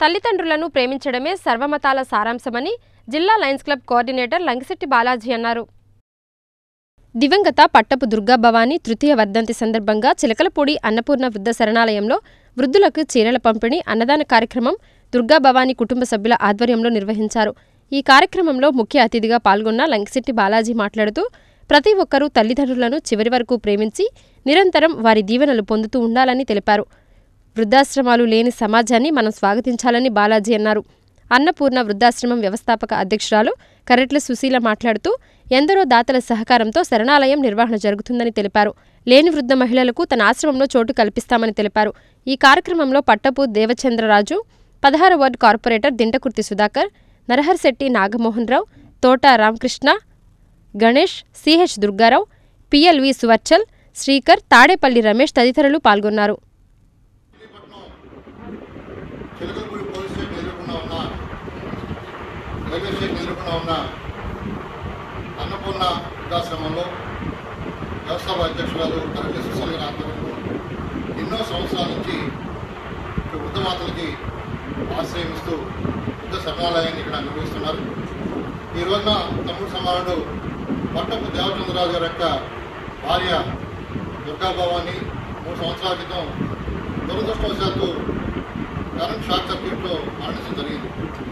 తల్లిదండ్రులను ప్రేమించడమే సర్వమతాల సారాంశమని జిల్లా lions club coordinator Lankisetti Balaji అన్నారు దివంగత పట్టపు దుర్గా భవానీ తృతీయ వర్ధంతి సందర్భంగా చిలకలపూడి అన్నపూర్ణ వృద్ధ శరణాలయంలో వృద్ధులకు చీరల పంపిణీ అన్నదాన కార్యక్రమం దుర్గా భవానీ కుటుంబ సభ్యుల ఆధ్వర్యంలో నిర్వహించారు ఈ కార్యక్రమంలో ముఖ్య అతిథిగా పాల్గొన్న లంకిశెట్టి బాలాజీ మాట్లాడుతూ ప్రతి ఒక్కరూ తల్లిదండ్రులను చివరి వరకు ప్రేమించి నిరంతరం వారి దీవెనలు పొందుతూ ఉండాలని తెలిపారు వృద్ధాశ్రమాలు లేని సమాజాన్ని మనం స్వాగతించాలని బాలాజీ అన్నారు అన్నపూర్ణ వృద్ధాశ్రమం వ్యవస్థాపక అధ్యక్షురాలు కరెట్ల సుశీల మాట్లాడుతూ ఎందరో దాతల సహకారంతో శరణాలయం నిర్వహణ జరుగుతుందని తెలిపారు లేని వృద్ధ మహిళలకు తన ఆశ్రమంలో చోటు కల్పిస్తామని తెలిపారు ఈ కార్యక్రమంలో పట్టపు దేవచంద్రరాజు పదహార ward corporator Dintakurthi Sudhakar Naraharisetti Nagamohan Rao Thota Ramakrishna Ganesh CH Durgarao PLV Suvarchal Srikar Tadepalli Ramesh తదితరులు పాల్గొన్నారు చిలకలపూడి పోలీస్ స్టేషన్ ఎదుర్కొన్నా ఉన్న రైల్వే స్టేషన్ ఎదుర్కొన్నా ఉన్న అన్నపూర్ణ వృద్ధాశ్రమంలో వ్యవస్థాపక అధ్యక్షురాలు కరెక్ట్ సుశీల గారి ఆధ్వర్యంలో ఎన్నో సంవత్సరాల నుంచి ఇక్కడ వృద్ధమాతలకి ఆశ్రయం ఇస్తూ వృద్ధ శరణాలయాన్ని ఇక్కడ నిర్వహిస్తున్నారు ఈ రోజున తమ్ముడు సమానుడు పట్టపు దేవచంద్రరాజు గారి యొక్క భార్య దుర్గాభవాన్ని మూడు సంవత్సరాల క్రితం దురదృష్టవశాత్తు కరెంట్ షార్ట్ సర్క్యూట్లో మరణించడం జరిగింది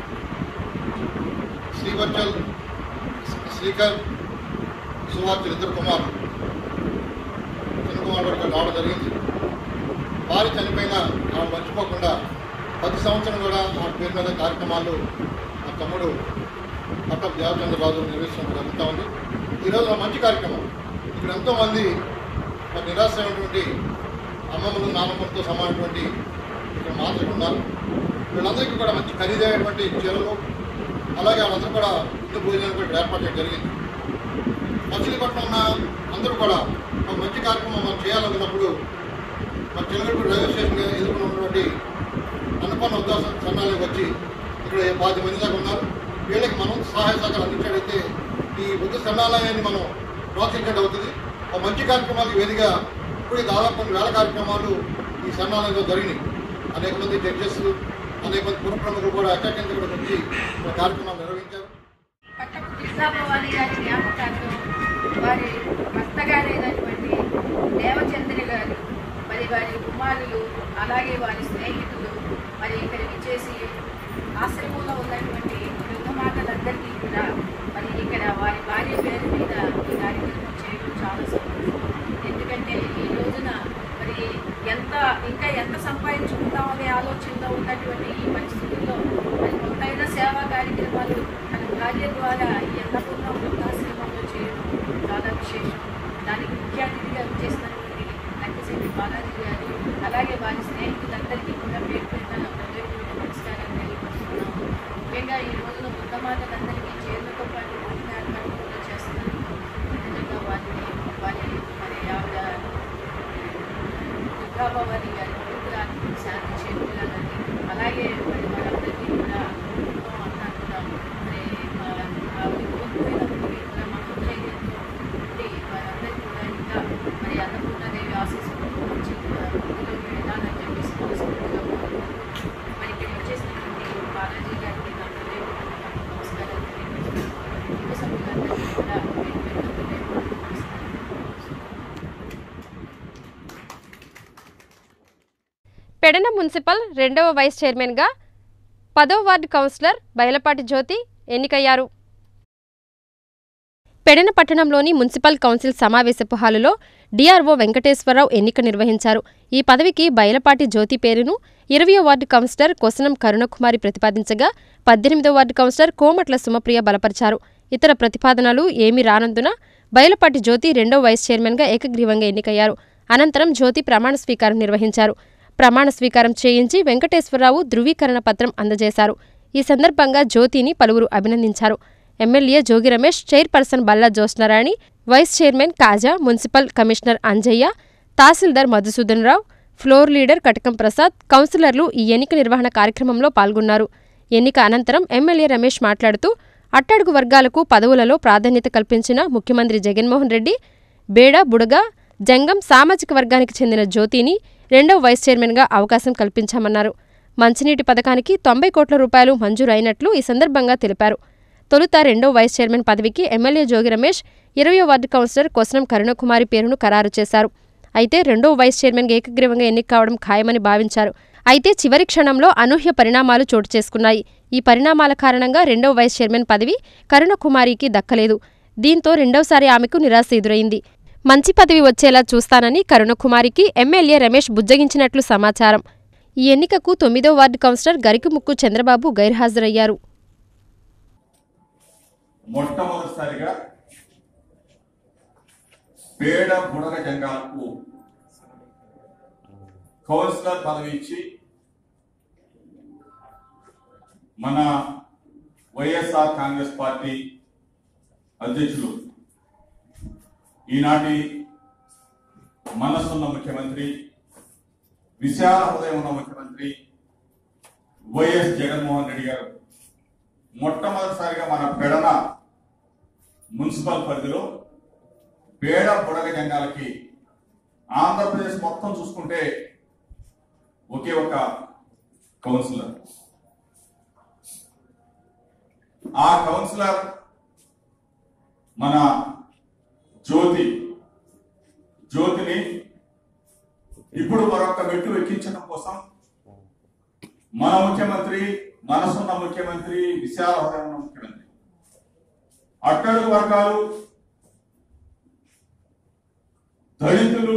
శ్రీవర్చల్ శ్రీకర్ సువార్చులు ఇద్దరు కుమారులు చిన్న కుమారుడు ఇక్కడ రావడం జరిగింది వారి చనిపోయిన ఆమె మర్చిపోకుండా ప్రతి సంవత్సరం కూడా ఆ పేరు మీద కార్యక్రమాలు మా తమ్ముడు పట్టపు దేవచంద్రరాజు నిర్వహించడం జరుగుతూ ఉంది ఈరోజు ఒక మంచి కార్యక్రమం ఇక్కడ ఎంతోమంది మరి నిరాశమైనటువంటి అమ్మమ్మలు నాన్నమ్మలతో సమానటువంటి ఇక్కడ మాత్రమే ఉన్నారు వీళ్ళందరికీ కూడా మంచి ఖరీదైనటువంటి చీరలు అలాగే వాళ్ళందరూ కూడా ఇందు భోజనాలు కూడా ఏర్పాటు చేయడం జరిగింది మచిలీపట్నం ఉన్న అందరూ కూడా ఒక మంచి కార్యక్రమం మనం చేయాలనుకున్నప్పుడు మన చిలకలపూడి రైల్వే స్టేషన్ ఎదుర్కొని ఉన్నటువంటి అన్నపన్న ఉద్దాసం సన్నాలకు వచ్చి ఇక్కడ పాతి మంది దాకా ఉన్నారు వీళ్ళకి మనం సహాయ సహకారం అందించాడైతే ఈ బుద్ధ సన్నాలయాన్ని మనం ప్రోత్సహించడం అవుతుంది ఒక మంచి కార్యక్రమాలకు వేదిగా ఇప్పుడు దాదాపు కొన్ని వేల కార్యక్రమాలు ఈ సన్నాలయంలో జరిగినాయి అనేక మంది జడ్జెస్ అనేక మంది పుర ప్రముఖులు కూడా ఎక్కడి కూడా వచ్చి ఈ కార్యక్రమాలు నిర్వహించారు పట్టపు కృష్ణాభవాని గారి జ్ఞాపకార్థం వారి భర్త గారైనటువంటి దేవచంద్రి గారు మరి వారి కుమారులు అలాగే వారి స్నేహితులు మరి ఇక్కడికి చేసి ఆశ్రమంలో ఉన్నటువంటి వృద్ధమాతలందరికీ కూడా మరి ఇక్కడ వారి భార్య పేరు మీద ఈ కార్యక్రమం చేయడం చాలా సంతోషం ఎందుకంటే ఈ రోజున మరి ఎంత ఇంకా ఎంత సంపాదించుకుందామనే ఆలోచనలో ఉన్నటువంటి ఈ పరిస్థితుల్లో మరి కొంతైనా సేవా కార్యక్రమాలు మన భార్య ద్వారా ఈ అన్నపూర్ణ వృద్ధాశ్రమంలో చేయడం చాలా విశేషం దానికి ముఖ్య అతిథిగా చేసినటువంటి లంకశెట్టి బాలాజీ గారు అలాగే వారి స్నేహితులందరికీ కూడా పేరు పెట్టిన హృదయపూర్వక నమస్కారాలు తెలియపరుస్తున్నాము ముఖ్యంగా ఈ రోజున వృద్ధమాతలందరికీ చేతులతో పాటు భోజన ఏర్పాటు కూడా చేస్తున్నారు నిజంగా వారిని వారి మరి ఆవిడ దుర్గాభవాని గారి పవిత్రానికి శాంతి చేకూరాలని అలాగే మరి వాళ్ళందరికీ కూడా ఎంతో అన్నారు కూడా మరి ఆ, ఆవిడ కోల్పోయినప్పటికీ కూడా మనోధైర్యంతో ఉండి వారందరికీ కూడా ఇంకా మరి అన్నపూర్ణాదేవి ఆశీస్సులు వచ్చి కూడా ముందులోకి వెళ్ళాలని చెప్పేసి మనస్ఫూర్తిగా కోరుకుంటూ మరి ఇక్కడ వచ్చేసినటువంటి బాలాజీ గారికి నా హృదయపూర్వక నమస్కారాలు తెలియజేస్తున్నాను కుటుంబ సభ్యులందరికీ కూడా పేరు పేరున హృదయపూర్వక నమస్కారాలు పెడన మున్సిపల్ రెండవ వైస్ చైర్మన్గా పదో వార్డు కౌన్సిలర్ బయలపాటి జ్యోతి ఎన్నికయ్యారు పెడన పట్టణంలోని మున్సిపల్ కౌన్సిల్ సమావేశపు హాలులో డిఆర్ఓ వెంకటేశ్వరరావు ఎన్నిక నిర్వహించారు ఈ పదవికి బయలపాటి జ్యోతి పేరును ఇరవయో వార్డు కౌన్సిలర్ కొసనం కరుణకుమారి ప్రతిపాదించగా పద్దెనిమిదో వార్డు కౌన్సిలర్ కోమట్ల సుమప్రియ బలపరిచారు ఇతర ప్రతిపాదనలు ఏమీ రానందున బయలపాటి జ్యోతి రెండో వైస్ చైర్మన్గా ఏకగ్రీవంగా ఎన్నికయ్యారు అనంతరం జ్యోతి ప్రమాణ స్వీకారం నిర్వహించారు ప్రమాణ స్వీకారం చేయించి వెంకటేశ్వరరావు ధృవీకరణ పత్రం అందజేశారు ఈ సందర్భంగా జ్యోతిని పలువురు అభినందించారు MLA Jogi Ramesh chairperson Balla Jyotsnarani vice chairman Kaja municipal commissioner Anjaiah tahsildar Madhusudan Rao floor leader Katakam Prasad కౌన్సిలర్లు ఈ ఎన్నిక నిర్వహణ కార్యక్రమంలో పాల్గొన్నారు ఎన్నిక అనంతరం ఎమ్మెల్యే రమేష్ మాట్లాడుతూ అట్టడుగు వర్గాలకు పదవులలో ప్రాధాన్యత కల్పించిన ముఖ్యమంత్రి జగన్మోహన్ రెడ్డి బేడ బుడగ జంగం సామాజిక వర్గానికి చెందిన జ్యోతిని రెండవ వైస్ చైర్మన్గా అవకాశం కల్పించామన్నారు మంచినీటి పథకానికి తొంభై కోట్ల రూపాయలు మంజూరైనట్లు ఈ సందర్భంగా తెలిపారు తొలుత రెండో వైస్ చైర్మన్ పదవికి ఎమ్మెల్యే జోగి రమేష్ ఇరవయో వార్డు కౌన్సిలర్ కొసనం కరుణకుమారి పేరును ఖరారు చేశారు అయితే రెండో వైస్ చైర్మన్గా ఏకగ్రీవంగా ఎన్నిక కావడం ఖాయమని భావించారు అయితే చివరి క్షణంలో అనూహ్య పరిణామాలు చోటు చేసుకున్నాయి ఈ పరిణామాల కారణంగా రెండో వైస్ చైర్మన్ పదవి కరుణకుమారికి దక్కలేదు దీంతో రెండోసారి ఆమెకు నిరాశ ఎదురైంది మంచి పదవి వచ్చేలా చూస్తానని కరుణకుమారికి ఎమ్మెల్యే రమేష్ బుజ్జగించినట్లు సమాచారం ఈ ఎన్నికకు తొమ్మిదో వార్డు కౌన్సిలర్ గరికముక్కు చంద్రబాబు గైర్హాజరయ్యారు మొట్టమొదటిసారిగా పేడ బుడగ జంగాలకు కౌన్సిలర్ పదవి ఇచ్చి మన వైఎస్ఆర్ కాంగ్రెస్ పార్టీ అధ్యక్షులు ఈనాటి మనసున్న ముఖ్యమంత్రి విశాల హృదయం ఉన్న ముఖ్యమంత్రి వైఎస్ జగన్మోహన్ రెడ్డి గారు మొట్టమొదటిసారిగా మన పెడన మున్సిపల్ పరిధిలో పేడ బుడగ జంగాలకి ఆంధ్రప్రదేశ్ మొత్తం చూసుకుంటే ఒకే ఒక కౌన్సిలర్ ఆ కౌన్సిలర్ మన జ్యోతి జ్యోతిని ఇప్పుడు మరొక మెట్టు ఎక్కించడం కోసం మన ముఖ్యమంత్రి మనసున్న ముఖ్యమంత్రి విశాల హృదయం ఉన్న ముఖ్యమంత్రి అట్టడుగు వర్గాలు దళితులు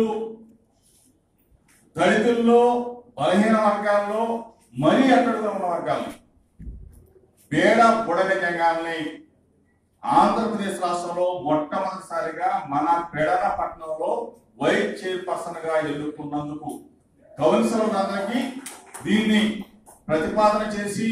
దళితుల్లో బలహీన వర్గాల్లో మరీ అట్టడుగా ఉన్న వర్గాలు పేడ బుడగ జంగాల్ని ఆంధ్రప్రదేశ్ రాష్ట్రంలో మొట్టమొదటిసారిగా మన పెడన పట్టణంలో వైస్ చైర్పర్సన్ గా ఎన్నుకున్నందుకు కౌన్సిలర్ అందరికీ దీన్ని ప్రతిపాదన చేసి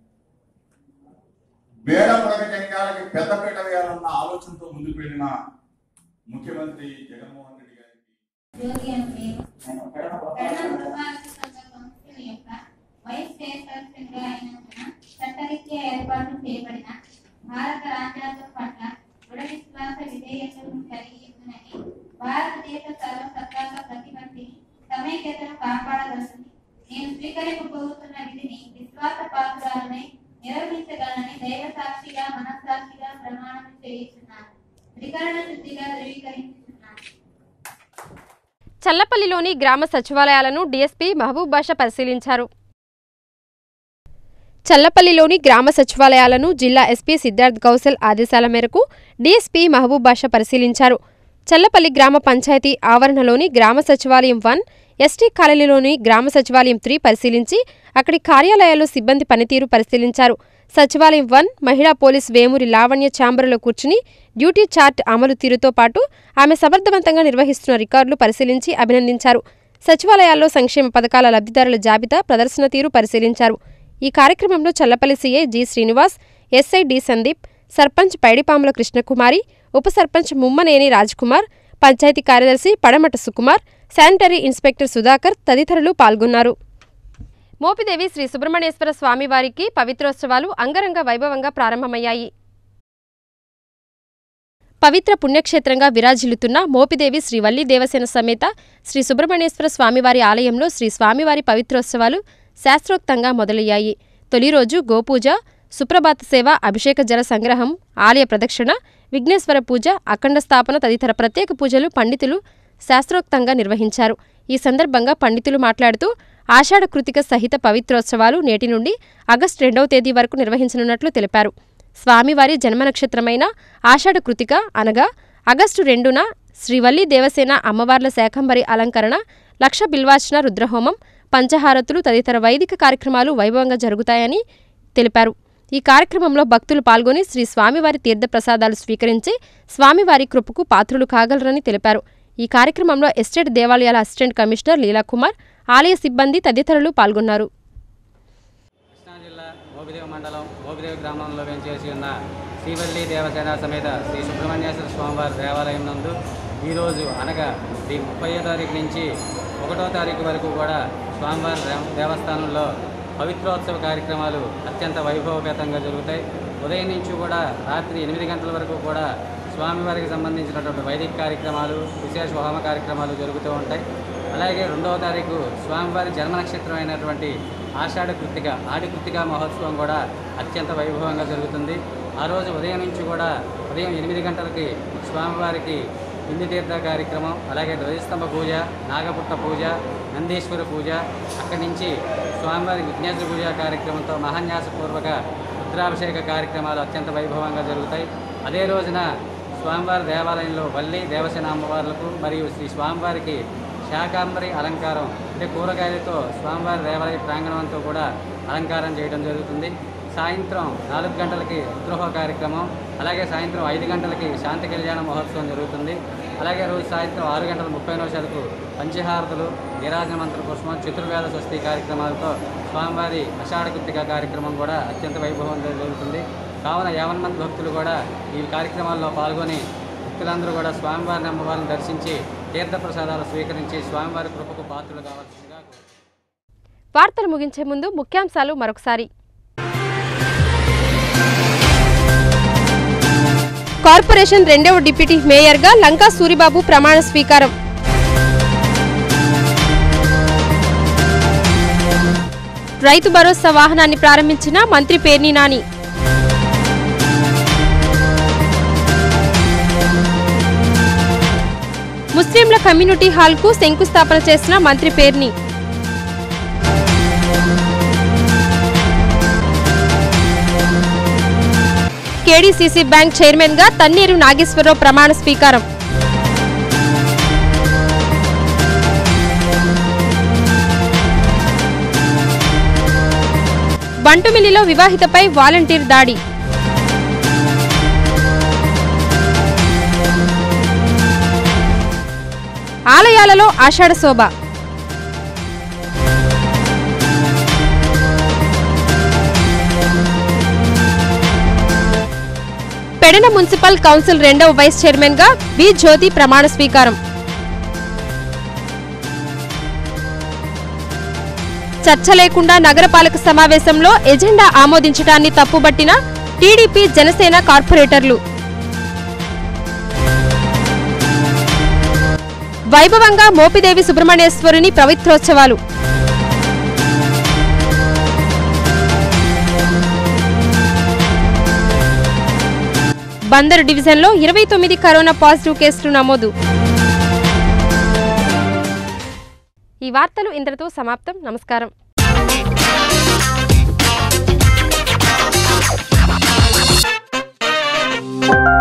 బేడ బుడగ జంగాలకి పెద్దపీట వేయాలన్న ఆలోచనతో ముందుకు వెళ్ళిన ముఖ్యమంత్రి జగన్మోహన్ రెడ్డి గారికి జ్యోతి అని పేరు పెడన పురపాలక సంఘ సంస్థల యొక్క వైస్ చైర్పర్సన్ గా అయినందున చట్టరీత్యా ఏర్పాటు చేయబడిన భారత రాజ్యాంగం పట్ల దృఢ విశ్వాస విధేయతను కలిగి ఉందని భారతదేశ సర్వసత్తాక ప్రతిపత్తిని సమైక్యతను కాపాడగలదని నేను స్వీకరింపబోతున్న విధిని విశ్వాస పాత్రాలనై నిర్వహించగలనని దైవ సాక్షిగా మనస్సాక్షిగా ప్రమాణం చేయిస్తున్నాను త్రికరణ శుద్ధిగా ధృవీకరించుతున్నాను చల్లపల్లిలోని గ్రామ సచివాలయాలను డీఎస్పీ మహబూబ్ బాషా పరిశీలించారు చల్లపల్లిలోని గ్రామ సచివాలయాలను జిల్లా ఎస్పీ సిద్ధార్థ్ గౌసల్ ఆదేశాల మేరకు డీఎస్పీ మహబూబ్ బాషా పరిశీలించారు చల్లపల్లి గ్రామ పంచాయతీ ఆవరణలోని గ్రామ సచివాలయం వన్ ఎస్టీ కాలనీలోని గ్రామ సచివాలయం త్రీ పరిశీలించి అక్కడి కార్యాలయాల్లో సిబ్బంది పనితీరు పరిశీలించారు సచివాలయం వన్ మహిళా పోలీస్ వేమూరి లావణ్య ఛాంబరులో కూర్చుని డ్యూటీ చార్ట్ అమలు తీరుతో పాటు ఆమె సమర్థవంతంగా నిర్వహిస్తున్న రికార్డులు పరిశీలించి అభినందించారు సచివాలయాల్లో సంక్షేమ పథకాల లబ్ధిదారుల జాబితా ప్రదర్శన తీరు పరిశీలించారు ఈ కార్యక్రమంలో Challapalli CI G Srinivas SI D Sandeep sarpanch Paidipamula Krishnakumari ఉప సర్పంచ్ ముమ్మనేని రాజ్కుమార్ పంచాయతీ కార్యదర్శి పడమట సుకుమార్ శానిటరీ ఇన్స్పెక్టర్ సుధాకర్ తదితరులు పాల్గొన్నారు మోపిదేవి శ్రీ సుబ్రహ్మణ్యేశ్వర స్వామివారికి పవిత్రోత్సవాలు అంగరంగ వైభవంగా ప్రారంభమయ్యాయి పవిత్ర పుణ్యక్షేత్రంగా విరాజిల్లుతున్న మోపిదేవి శ్రీ వల్లి దేవసేన సమేత శ్రీ సుబ్రహ్మణ్యేశ్వర స్వామివారి ఆలయంలో శ్రీ స్వామివారి పవిత్రోత్సవాలు శాస్త్రోక్తంగా మొదలయ్యాయి తొలి రోజు గోపూజ సుప్రభాత సేవ అభిషేక జల సంగ్రహం ఆలయ ప్రదక్షిణ విఘ్నేశ్వర పూజ అఖండ స్థాపన తదితర ప్రత్యేక పూజలు పండితులు శాస్త్రోక్తంగా నిర్వహించారు ఈ సందర్భంగా పండితులు మాట్లాడుతూ ఆషాఢ కృతిక సహిత పవిత్రోత్సవాలు నేటి నుండి ఆగస్టు రెండవ తేదీ వరకు నిర్వహించనున్నట్లు తెలిపారు స్వామివారి జన్మ నక్షత్రమైన ఆషాఢ కృతిక అనగా ఆగస్టు రెండున శ్రీవల్లి దేవసేన అమ్మవార్ల శాకంబరి అలంకరణ లక్ష బిల్వార్చన రుద్రహోమం పంచహారతులు తదితర వైదిక కార్యక్రమాలు వైభవంగా జరుగుతాయని తెలిపారు ఈ కార్యక్రమంలో భక్తులు పాల్గొని శ్రీ స్వామివారి తీర్థప్రసాదాలు స్వీకరించి స్వామివారి కృపకు పాత్రులు కాగలరని తెలిపారు ఈ కార్యక్రమంలో ఎస్టేట్ దేవాలయాల అసిస్టెంట్ కమిషనర్ లీలాకుమార్ ఆలయ సిబ్బంది తదితరులు పాల్గొన్నారు కృష్ణా జిల్లా మోపిదేవి మండలం మోపిదేవి గ్రామంలో వెంచేసి ఉన్న శ్రీవల్లి దేవసేన సమేత శ్రీ సుబ్రహ్మణ్యేశ్వర స్వామివారి దేవాలయం నందు ఈరోజు అనగా ఈ ముప్పయో తారీఖు నుంచి ఒకటో తారీఖు వరకు కూడా స్వామివారి దేవ- దేవస్థానంలో పవిత్రోత్సవ కార్యక్రమాలు అత్యంత వైభవపేతంగా జరుగుతాయి ఉదయం నుంచి కూడా రాత్రి ఎనిమిది గంటల వరకు కూడా స్వామివారికి సంబంధించినటువంటి వైదిక కార్యక్రమాలు విశేష హోమ కార్యక్రమాలు జరుగుతూ ఉంటాయి అలాగే రెండవ తారీఖు స్వామివారి జన్మ నక్షత్రం అయినటువంటి ఆషాఢ కృత్తిక ఆడి కృత్తిక మహోత్సవం కూడా అత్యంత వైభవంగా జరుగుతుంది ఆ రోజు ఉదయం నుంచి కూడా ఉదయం ఎనిమిది గంటలకి స్వామివారికి పిండి తీర్థ కార్యక్రమం అలాగే ధ్వజస్తంభ పూజ నాగపుట్ట పూజ నందీశ్వర పూజ అక్కడి నుంచి స్వామివారి విఘ్నేశ్వర పూజ కార్యక్రమంతో మహాన్యాసపూర్వక రుద్రాభిషేక కార్యక్రమాలు అత్యంత వైభవంగా జరుగుతాయి అదే రోజున స్వామివారి దేవాలయంలో వల్లి దేవసేన అమ్మవార్లకు మరియు శ్రీ స్వామివారికి శాకాంబరి అలంకారం అంటే కూరగాయలతో స్వామివారి దేవాలయ ప్రాంగణం అంతా కూడా అలంకారం చేయడం జరుగుతుంది సాయంత్రం నాలుగు గంటలకి రుద్రోహ కార్యక్రమం అలాగే సాయంత్రం ఐదు గంటలకి శాంతి కళ్యాణ మహోత్సవం జరుగుతుంది అలాగే రోజు సాయంత్రం ఆరు గంటల ముప్పై నిమిషాలకు పంచహారతులు నీరాజన మంత్ర పుష్పం చతుర్వేద స్వస్తి కార్యక్రమాలతో స్వామివారి అషాఢ కృతిక కార్యక్రమం కూడా అత్యంత వైభవంగా జరుగుతుంది కావున యావన్ మంది భక్తులు కూడా ఈ కార్యక్రమాల్లో పాల్గొని భక్తులందరూ కూడా స్వామివారిని అమ్మవారిని దర్శించి తీర్థప్రసాదాలు స్వీకరించి స్వామివారి కృపకు పాత్రలు కావాల్సిందిగా కోరుతున్నాను. వార్తలు ముగించే ముందు ముఖ్యాంశాలు మరొకసారి కార్పొరేషన్ రెండవ డిప్యూటీ మేయర్గా లంకా సూరిబాబు ప్రమాణ స్వీకారం రైతు భరోసా వాహనాన్ని ప్రారంభించిన మంత్రి పేర్ని నాని ముస్లింల కమ్యూనిటీ హాల్కు శంకుస్థాపన చేసిన మంత్రి పేర్ని కేడీసీసీ బ్యాంక్ చైర్మన్ గా తన్నీరు నాగేశ్వరరావు ప్రమాణ స్వీకారం బంటుమిల్లిలో వివాహితపై వాలంటీర్ దాడి ఆలయాలలో ఆషాఢ శోభ పెడన మున్సిపల్ కౌన్సిల్ రెండవ వైస్ చైర్మన్ గా వి జ్యోతి ప్రమాణ స్వీకారం చర్చ లేకుండా నగరపాలక సమావేశంలో ఎజెండా ఆమోదించడాన్ని తప్పుబట్టిన టీడీపీ జనసేన కార్పొరేటర్లు వైభవంగా మోపిదేవి సుబ్రహ్మణ్యేశ్వరుని పవిత్రోత్సవాలు బందరు డివిజన్లో ఇరవై తొమ్మిది కరోనా పాజిటివ్ కేసులు నమోదు ఈ వార్తలు ఇంతటితో సమాప్తం నమస్కారం Thank